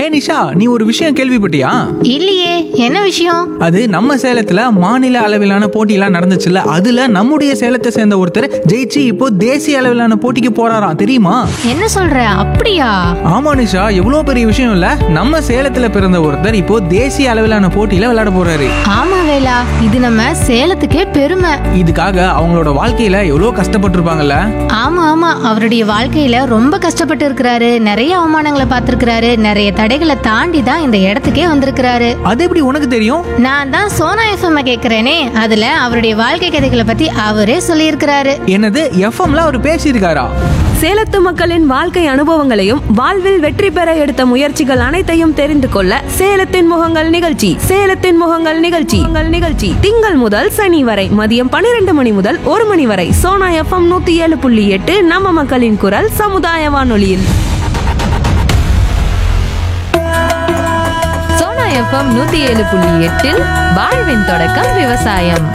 நிஷா நீ ஒரு விஷயம் கேள்விப்பட்டியா இல்லையே என்ன விஷயம் அது நம்ம சேலத்துல மாநில அளவிலான போட்டியெல்லாம் நடந்துச்சுல்ல அதுல நம்முடைய சேலத்தை சேர்ந்த ஒருத்தர் ஜெயிச்சு இப்போ தேசிய அளவிலான போட்டிக்கு போறாராம் தெரியுமா என்ன சொல்ற அப்படியா ஆமா நிஷா எவ்வளவு பெரிய விஷயம் இல்ல நம்ம சேலத்துல பிறந்த ஒருத்தர் இப்போ தேசிய அளவிலான போட்டியில விளையாட போறாரு ஆமா வேலா இது நம்ம சேலத்துக்கே பெருமை இதுக்காக அவங்களோட வாழ்க்கையில எவ்வளவு கஷ்டப்பட்டிருப்பாங்கல்ல ஆமா ஆமா அவருடைய வாழ்க்கையில ரொம்ப கஷ்டப்பட்டு இருக்கிறாரு நிறைய அவமானங்களை பார்த்திருக்கிறாரு நிறைய தடைகளை தாண்டி தான் இந்த இடத்துக்கே வந்திருக்கிறாரு அது எப்படி உனக்கு தெரியும் நான் தான் சோனா எஃப்எம் கேக்குறேனே அதுல அவருடைய வாழ்க்கை கதைகளை பத்தி அவரே சொல்லியிருக்கிறாரு என்னது எஃப்எம்ல அவர் பேசியிருக்காரா சேலத்து மக்களின் வாழ்க்கை அனுபவங்களையும் வாழ்வில் வெற்றி பெற எடுத்த முயற்சிகள் அனைத்தையும் தெரிந்து கொள்ள சேலத்தின் முகங்கள் நிகழ்ச்சி சேலத்தின் முகங்கள் நிகழ்ச்சி உங்கள் நிகழ்ச்சி திங்கள் முதல் சனி வரை மதியம் பன்னிரண்டு மணி முதல் ஒரு மணி வரை சோனா எஃப்எம் நூத்தி ஏழு புள்ளி எட்டு நம்ம மக்களின் குரல் சமுதாய வானொலியில் சோனா எஃப்எம் நூத்தி ஏழு புள்ளி எட்டில் வாழ்வின் தொடக்கம் விவசாயம்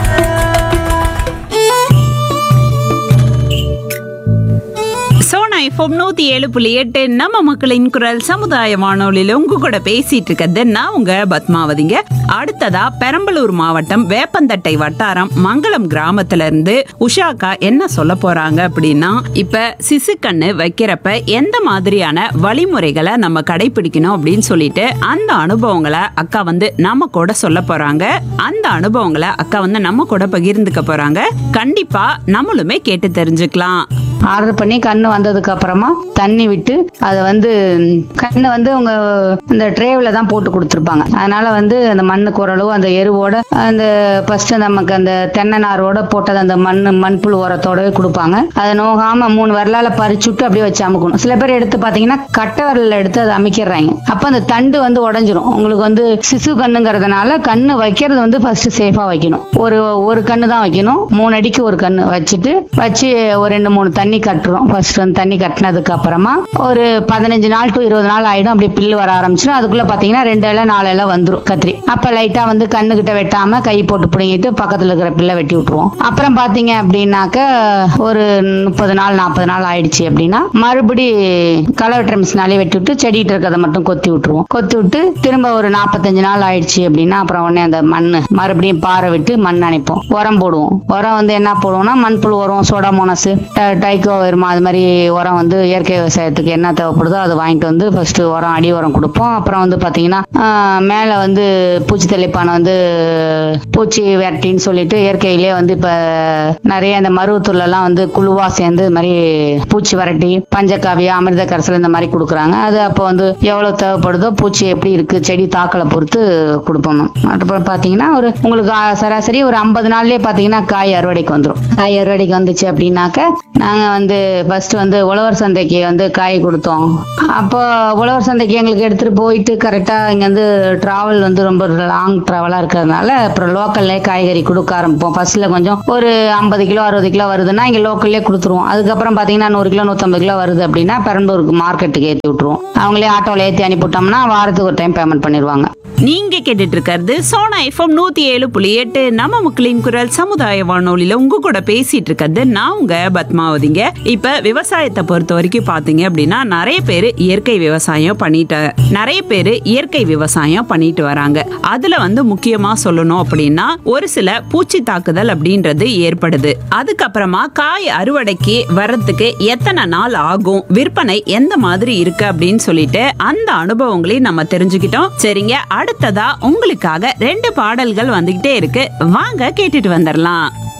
சோனா எஃப்எம் நூத்தி ஏழு புள்ளி எட்டு நம்ம மக்களின் குரல் சமுதாய வானொலியில உங்க கூட பேசிட்டு இருக்கிறது நான் உங்க பத்மாவதிங்க அடுத்ததா பெரம்பலூர் மாவட்டம் வேப்பந்தட்டை வட்டாரம் மங்களம் கிராமத்துல இருந்து உஷாக்கா என்ன சொல்ல போறாங்க அப்படின்னா இப்ப சிசுக்கண்ணு வைக்கிறப்ப எந்த மாதிரியான வழிமுறைகளை நம்ம கடைபிடிக்கணும் அப்படின்னு சொல்லிட்டு அந்த அனுபவங்களை அக்கா வந்து நம்ம கூட சொல்ல போறாங்க அந்த அனுபவங்களை அக்கா வந்து நம்ம கூட பகிர்ந்துக்க போறாங்க கண்டிப்பா நம்மளுமே கேட்டு தெரிஞ்சுக்கலாம் ஆர்டர் பண்ணி கண்ணு வந்ததுக்கு அப்புறமா தண்ணி விட்டு அதை வந்து கண்ணு வந்து அவங்க இந்த ட்ரேவில் தான் போட்டு கொடுத்துருப்பாங்க அதனால வந்து அந்த மண்ணுக்கு ஓரளவு அந்த எருவோட அந்த ஃபர்ஸ்ட் நமக்கு அந்த தென்னை நாரோட போட்டது அந்த மண் மண்புழு உரத்தோடவே கொடுப்பாங்க அதை நோகாம மூணு விரலால பறிச்சு விட்டு அப்படியே வச்சு அமுக்கணும் சில பேர் எடுத்து பார்த்தீங்கன்னா கட்டை விரல்ல எடுத்து அதை அமைக்கிறாங்க அப்போ அந்த தண்டு வந்து உடஞ்சிரும் உங்களுக்கு வந்து சிசு கண்ணுங்கிறதுனால கண்ணு வைக்கிறது வந்து ஃபர்ஸ்ட் சேஃபா வைக்கணும் ஒரு ஒரு கண்ணு தான் வைக்கணும் மூணு அடிக்கு ஒரு கண்ணு வச்சுட்டு வச்சு ஒரு ரெண்டு மூணு தண்ணி கட்டுறோம் ஃபர்ஸ்ட் வந்து தண்ணி கட்டினதுக்கு அப்புறமா ஒரு பதினஞ்சு நாள் டு இருபது நாள் ஆயிடும் அப்படியே பில்லு வர ஆரம்பிச்சிடும் அதுக்குள்ள பாத்தீங்கன்னா ரெண்டு இலை நாலு இலை வந்துரும் கத்திரி அப்ப லைட்டா வந்து கண்ணு கிட்ட வெட்டாம கை போட்டு பிடுங்கிட்டு பக்கத்துல இருக்கிற பில்லை வெட்டி விட்டுருவோம் அப்புறம் பாத்தீங்க அப்படின்னாக்க ஒரு முப்பது நாள் நாற்பது நாள் ஆயிடுச்சு அப்படின்னா மறுபடி களை வெட்டுற மிஷினாலே வெட்டி விட்டு செடிகிட்ட இருக்கிறத மட்டும் கொத்தி விட்டுருவோம் கொத்தி விட்டு திரும்ப ஒரு நாற்பத்தஞ்சு நாள் ஆயிடுச்சு அப்படின்னா அப்புறம் உடனே அந்த மண்ணு மறுபடியும் பாறை விட்டு மண் அணைப்போம் உரம் போடுவோம் உரம் வந்து என்ன போடுவோம்னா மண்புழு உரம் சோடாமோனஸ் டைக்கோ வருமா அது மாதிரி உரம் வந்து இயற்கை விவசாயத்துக்கு என்ன தேவைப்படுதோ அதை வாங்கிட்டு வந்து ஃபர்ஸ்ட் உரம் அடி உரம் கொடுப்போம் அப்புறம் வந்து பாத்தீங்கன்னா ஆஹ், மேல வந்து பூச்சி தெளிப்பானை வந்து பூச்சி விரட்டின்னு சொல்லிட்டு இயற்கையிலேயே வந்து இப்ப நிறைய இந்த மருவத்தூர்ல எல்லாம் வந்து குழுவா சேர்ந்து இது மாதிரி பூச்சி விரட்டி பஞ்சகாவியா அமிர்த கரைசல் இந்த மாதிரி கொடுக்குறாங்க அது அப்போ வந்து எவ்வளவு தேவைப்படுதோ பூச்சி எப்படி இருக்கு செடி தாக்கலை பொறுத்து கொடுப்போம் அப்புறம் பாத்தீங்கன்னா ஒரு உங்களுக்கு ஆ, சராசரி ஒரு ஐம்பது நாள்லயே பாத்தீங்கன்னா காய் அறுவடைக்கு வந்துடும் காய் அறுவடைக்கு வந்துச்சு அப்படின்னாக்க நாங்க வந்து ஃபர்ஸ்ட் வந்து உழவர் சந்தைக்கு வந்து காய் கொடுத்தோம் அப்போ உழவர் சந்தைக்கு எங்களுக்கு எடுத்துட்டு போயிட்டு கரெக்டா இங்க வந்து டிராவல் வந்து ரொம்ப லாங் டிராவலா இருக்கிறதுனால அப்புறம் லோக்கல்லே காய்கறி கொடுக்க ஆரம்பிப்போம் ஃபர்ஸ்ட்ல கொஞ்சம் ஒரு ஐம்பது கிலோ அறுபது கிலோ வருதுன்னா இங்க லோக்கல்லே கொடுத்துருவோம் அதுக்கப்புறம் பாத்தீங்கன்னா நூறு கிலோ நூத்தம்பது கிலோ வருது அப்படின்னா பெரம்பலூருக்கு மார்க்கெட்டுக்கு ஏத்தி விட்டுருவோம் அவங்களே ஆட்டோல ஏத்தி அனுப்பிவிட்டோம்னா வாரத்துக்கு ஒரு டைம் பேமெண்ட் பண்ணிடுவாங்க நீங்க கேட்டுட்டு இருக்கிறது சோனா எஃப்எம் நூத்தி ஏழு புள்ளி எட்டு நம்ம மக்களின் குரல் சமுதாய வானொலியில உங்க கூட பேசிட்டு இருக்கிறது நான் உங்க பத்மாவதிங்க இப்ப விவசாயத்தை பொறுத்த வரைக்கும் பாத்தீங்க அப்படின்னா நிறைய பேர் இயற்கை விவசாயம் பண்ணிட்டு நிறைய பேர் இயற்கை விவசாயம் பண்ணிட்டு வராங்க அதுல வந்து முக்கியமா சொல்லணும் அப்படின்னா ஒரு சில பூச்சி தாக்குதல் அப்படின்றது ஏற்படுது அதுக்கப்புறமா காய் அறுவடைக்கு வர்றதுக்கு எத்தனை நாள் ஆகும் விற்பனை எந்த மாதிரி இருக்கு அப்படின்னு சொல்லிட்டு அந்த அனுபவங்களையும் நம்ம தெரிஞ்சுக்கிட்டோம் சரிங்க அடுத்ததா உங்களுக்காக ரெண்டு பாடல்கள் வந்துகிட்டே இருக்கு வாங்க கேட்டுட்டு வந்துடலாம்